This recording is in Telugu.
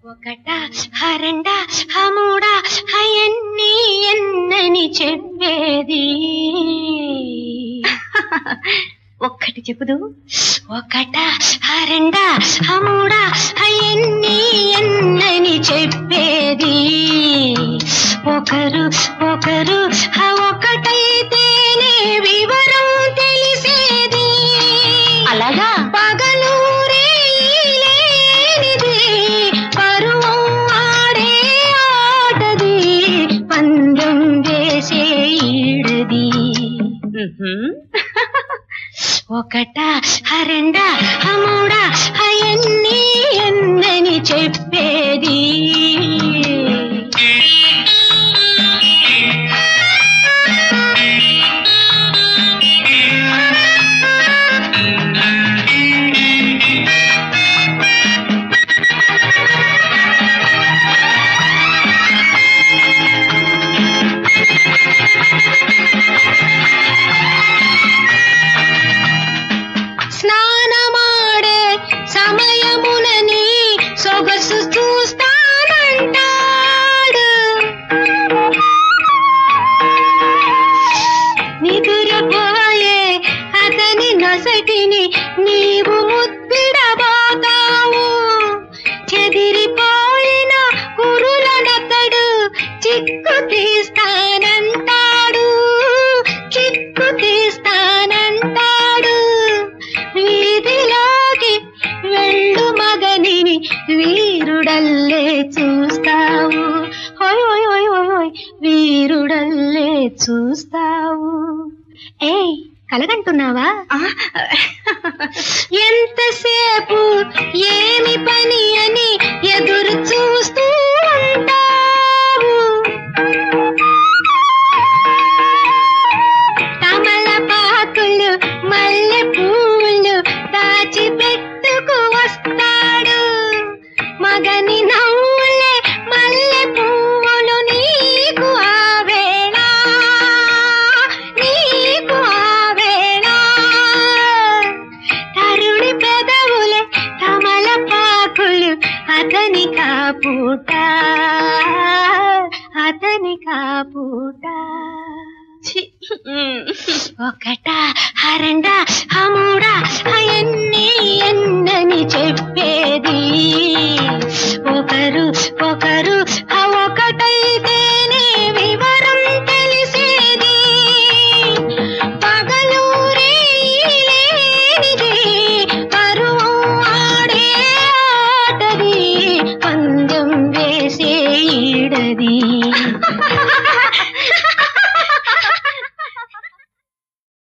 ఒకట హరెండ హమూడ హయన్ని ఎన్నని చెప్పేది ఒక్కటి చెప్పుదు ఒకట హరెండ హమూడ హయన్ని ఎన్నని చెప్పేది ఒకరు ఒకరు హ ఒకటైతేనే వివరం తెలిసేది అలాగా పగలూరే లేనిది పరువం ఆడే ఆటది పందెం వేసే ఈడది ఒకట హరెండ హమూడ హయన్ని ఎన్నని చెప్పేది స్నానమాడే సమయమునని సొగసు చూస్తానంటాడు నిదురపోయే అతని నొసటిని నీవు ముద్దిడబోతావు చెదిరిపోయిన కురులనతడు చిక్కు తీస్తానంటాడు చిక్కు తీస్తానంటాడు వీధిలోకి వెళ్ళు మగనిని వీరుడల్లే చూస్తావు హోయ్ హోయ్ హోయ్ హోయ్ హోయ్ వీరుడల్లే చూస్తావు ఏయ్ కలగంటున్నావా ఎంతసేపు ఏమి పని అని ఎదురు చూస్తూ ఉంటావు తమలపాకులు మల్లె పూలు దాచి పెట్టుకు వస్తాడు మగని నవ్వులే మల్లె పువ్వులు నీకు ఆ వేళ నీకు ఆ వేళ తరుణి పెదవులే తమలపాకులు అతని కాపూట అతని కాపూట ఛీ! ఒకట హరెండ హమూడ అయన్ని ఎన్నని చెప్పేది ఒకరు ఒకరు ఆ ఒకటైతేనే వివరం తెలిసేది పగలూరే లేనిది పరువం ఆడే ఆటది పందెం వేసే ఈడది